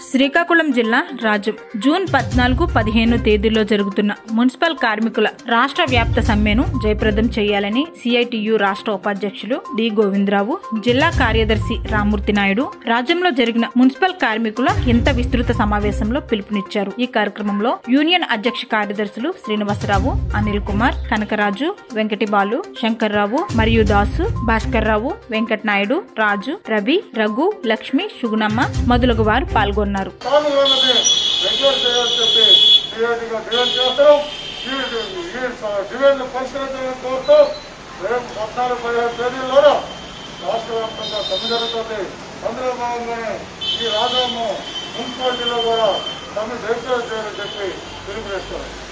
శ్రీకాకుళం జిల్లా రాజం జూన్ పద్నాలుగు పదిహేను తేదీల్లో జరుగుతున్న మున్సిపల్ కార్మికుల రాష్ట్ర వ్యాప్త సమ్మెను జయప్రదం చేయాలని సిఐటియు రాష్ట్ర ఉపాధ్యక్షులు డి గోవిందరావు జిల్లా కార్యదర్శి రామూర్తి నాయుడు రాజ్యంలో జరిగిన మున్సిపల్ కార్మికుల ఇంత విస్తృత సమావేశంలో పిలుపునిచ్చారు ఈ కార్యక్రమంలో యూనియన్ అధ్యక్ష కార్యదర్శులు శ్రీనివాసరావు అనిల్ కుమార్ కనకరాజు వెంకటిబాలు శంకర్రావు మరియు దాసు భాస్కర్ రావు వెంకట్ నాయుడు రాజు రవి రఘు లక్ష్మి సుగుణమ్మ మొదలగు వారు పాల్గొన్నారు కాలువలది రెగ్యులర్ చేయాలని చెప్పి డిఐడిగా డిమాండ్ చేస్తాం ఈ ఈ డిమాండ్ పరిష్కరించాలని కోరుతూ రేపు పద్నాలుగు పదిహేను తేదీల్లోనూ రాష్ట్ర వ్యాప్తంగా సమ్మె జరుగుతుంది అందులో భాగంగానే ఈ రాజాము మున్సిపాలిటీలో కూడా సమ్మె జయప్రదం చేయాలని చెప్పి పిలుపునిస్తారు